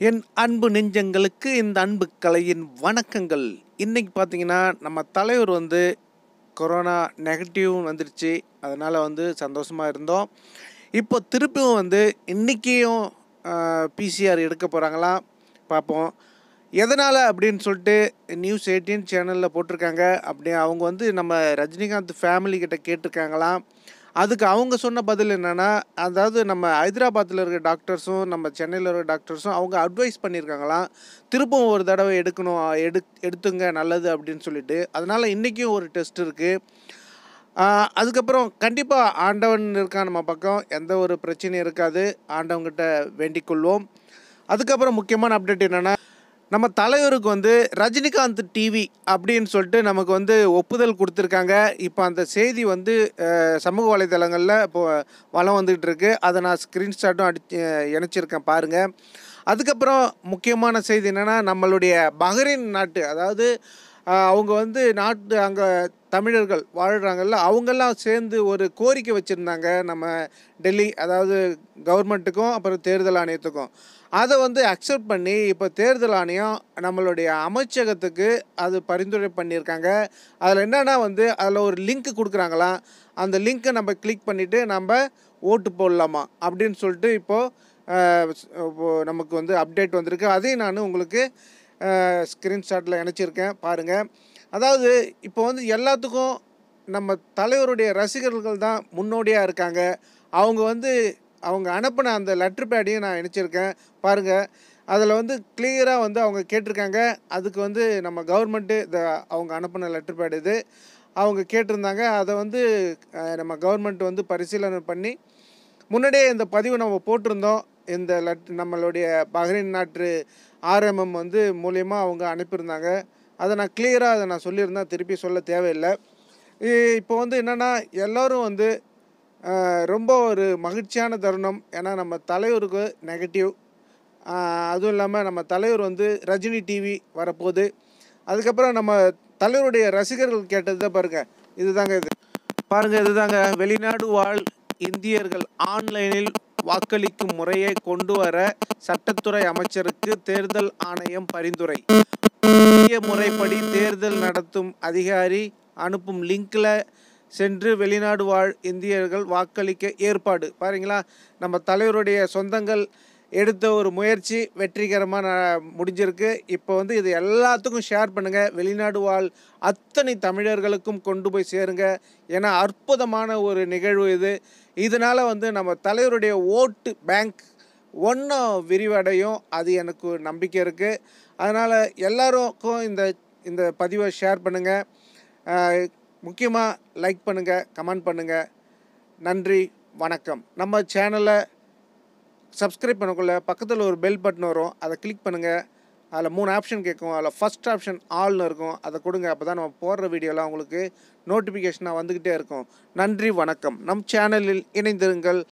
என் அன்பு நெஞ்சங்களுக்கு இந்த அன்பு கலையின் வணக்கங்கள் இன்னைக்கு பார்த்தீங்கன்னா நம்ம தலைவர் வந்து கொரோனா நெகட்டிவ் வந்துருச்சு அதனால் வந்து சந்தோஷமாக இருந்தோம் இப்போ திருப்பியும் வந்து இன்றைக்கியும் பிசிஆர் எடுக்க போகிறாங்களாம் பார்ப்போம் எதனால் அப்படின்னு சொல்லிட்டு நியூஸ் எயிட்டீன் சேனலில் போட்டிருக்காங்க அப்படி அவங்க வந்து நம்ம ரஜினிகாந்த் ஃபேமிலி கிட்ட கேட்டிருக்காங்களாம் அதுக்கு அவங்க சொன்ன பதில் என்னென்னா அதாவது நம்ம ஹைதராபாத்தில் இருக்க டாக்டர்ஸும் நம்ம சென்னையில் இருக்க டாக்டர்ஸும் அவங்க அட்வைஸ் பண்ணியிருக்காங்களாம் திருப்பவும் ஒரு தடவை எடுக்கணும் எடு எடுத்துங்க நல்லது அப்படின்னு சொல்லிட்டு அதனால் இன்றைக்கும் ஒரு டெஸ்ட் இருக்குது அதுக்கப்புறம் கண்டிப்பாக ஆண்டவன் இருக்கான் நம்ம பக்கம் எந்த ஒரு பிரச்சனையும் இருக்காது ஆண்டவங்கிட்ட வேண்டிக் கொள்வோம் அதுக்கப்புறம் முக்கியமான அப்டேட் என்னென்னா நம்ம தலைவருக்கு வந்து ரஜினிகாந்த் டிவி அப்படின்னு சொல்லிட்டு நமக்கு வந்து ஒப்புதல் கொடுத்துருக்காங்க இப்போ அந்த செய்தி வந்து அஹ், சமூக வலைதளங்களில் இப்போ வளம் வந்துகிட்டு இருக்கு அதை நான் ஸ்க்ரீன்ஷாட்டும் அடிச்சு இணைச்சிருக்கேன் பாருங்கள் அதுக்கப்புறம் முக்கியமான செய்தி என்னென்னா நம்மளுடைய பஹ்ரைன் நாட்டு அதாவது ஆஹ், அவங்க வந்து நாட்டு அங்கே தமிழர்கள் வாழ்கிறாங்கல்ல அவங்கெல்லாம் சேர்ந்து ஒரு கோரிக்கை வச்சுருந்தாங்க நம்ம டெல்லி அதாவது கவர்மெண்ட்டுக்கும் அப்புறம் தேர்தல் ஆணையத்துக்கும் அதை வந்து அக்செப்ட் பண்ணி இப்போ தேர்தல் ஆணையம் நம்மளுடைய அமைச்சகத்துக்கு அது பரிந்துரை பண்ணியிருக்காங்க அதில் என்னென்னா வந்து அதில் ஒரு லிங்க் கொடுக்குறாங்களாம் அந்த லிங்க்கை நம்ம கிளிக் பண்ணிவிட்டு நம்ம ஓட்டு போடலாமா அப்படின்னு சொல்லிட்டு இப்போது இப்போ நமக்கு வந்து அப்டேட் வந்திருக்கு அதையும் நான் உங்களுக்கு ஸ்க்ரீன்ஷாட்டில் இணைச்சிருக்கேன் பாருங்கள் அதாவது இப்போ வந்து எல்லாத்துக்கும் நம்ம தலைவருடைய ரசிகர்கள் தான் முன்னோடியாக இருக்காங்க அவங்க வந்து அவங்க அனுப்பின அந்த லெட்டர் பேடையும் நான் இணைச்சிருக்கேன் பாருங்கள் அதில் வந்து கிளியராக வந்து அவங்க கேட்டிருக்காங்க அதுக்கு வந்து நம்ம கவர்மெண்ட்டு இந்த அவங்க அனுப்பின லெட்டர் பேட் இது அவங்க கேட்டிருந்தாங்க அதை வந்து அஹ், நம்ம கவர்மெண்ட் வந்து பரிசீலனை பண்ணி முன்னாடியே இந்த பதிவு நம்ம போட்டிருந்தோம் இந்த லெட் நம்மளுடைய பஹ்ரைன் நாட்டு ஆர்எம்எம் வந்து மூலயமா அவங்க அனுப்பியிருந்தாங்க அதை நான் கிளியராக அதை நான் சொல்லியிருந்தேன் திருப்பி சொல்ல தேவையில்லை இ- இப்போ வந்து என்னென்னா எல்லோரும் வந்து அஹ், ரொம்ப ஒரு மகிழ்ச்சியான தருணம் ஏன்னா நம்ம தலைவருக்கு நெகட்டிவ் அதுவும் இல்லாமல் நம்ம தலைவர் வந்து ரஜினி டிவி வரப்போகுது அதுக்கப்புறம் நம்ம தலைவருடைய ரசிகர்கள் கேட்டது பாருங்கள் இதுதாங்க இது பாருங்க இதுதாங்க வெளிநாடு வாழ் இந்தியர்கள் ஆன்லைனில் வாக்களிக்கும் முறையை கொண்டு வர சட்டத்துறை அமைச்சருக்கு தேர்தல் ஆணையம் பரிந்துரை புதிய முறைப்படி தேர்தல் நடத்தும் அதிகாரி அனுப்பும் லிங்க்ல சென்று வெளிநாடு வாழ் இந்தியர்கள் வாக்களிக்க ஏற்பாடு பாருங்களா நம்ம தலைவருடைய சொந்தங்கள் எடுத்த ஒரு முயற்சி வெற்றிகரமாக ந- முடிஞ்சிருக்கு இப்போ வந்து இது எல்லாத்துக்கும் ஷேர் பண்ணுங்கள் வெளிநாடு வாழ் அத்தனை தமிழர்களுக்கும் கொண்டு போய் சேருங்க ஏன்னா அற்புதமான ஒரு நிகழ்வு இது இதனால் வந்து நம்ம தலைவருடைய ஓட்டு பேங்க் ஒன்றும் விரிவடையும் அது எனக்கு ஒரு நம்பிக்கை இருக்குது அதனால் எல்லாருக்கும் இந்த இந்த பதிவை ஷேர் பண்ணுங்கள் முக்கியமாக லைக் பண்ணுங்கள் கமெண்ட் பண்ணுங்கள் நன்றி வணக்கம் நம்ம சேனலை சப்ஸ்கிரைப் பண்ணக்குள்ள பக்கத்தில் ஒரு பெல் பட்டன் வரும் அதை கிளிக் பண்ணுங்கள் அதில் மூணு ஆப்ஷன் கேட்கும் அதில் ஃபஸ்ட் ஆப்ஷன் ஆல்னு இருக்கும் அதை கொடுங்க அப்போ தான் நம்ம போடுற வீடியோலாம் உங்களுக்கு நோட்டிஃபிகேஷனாக வந்துக்கிட்டே இருக்கும் நன்றி வணக்கம் நம் சேனலில் இணைந்திருங்கள்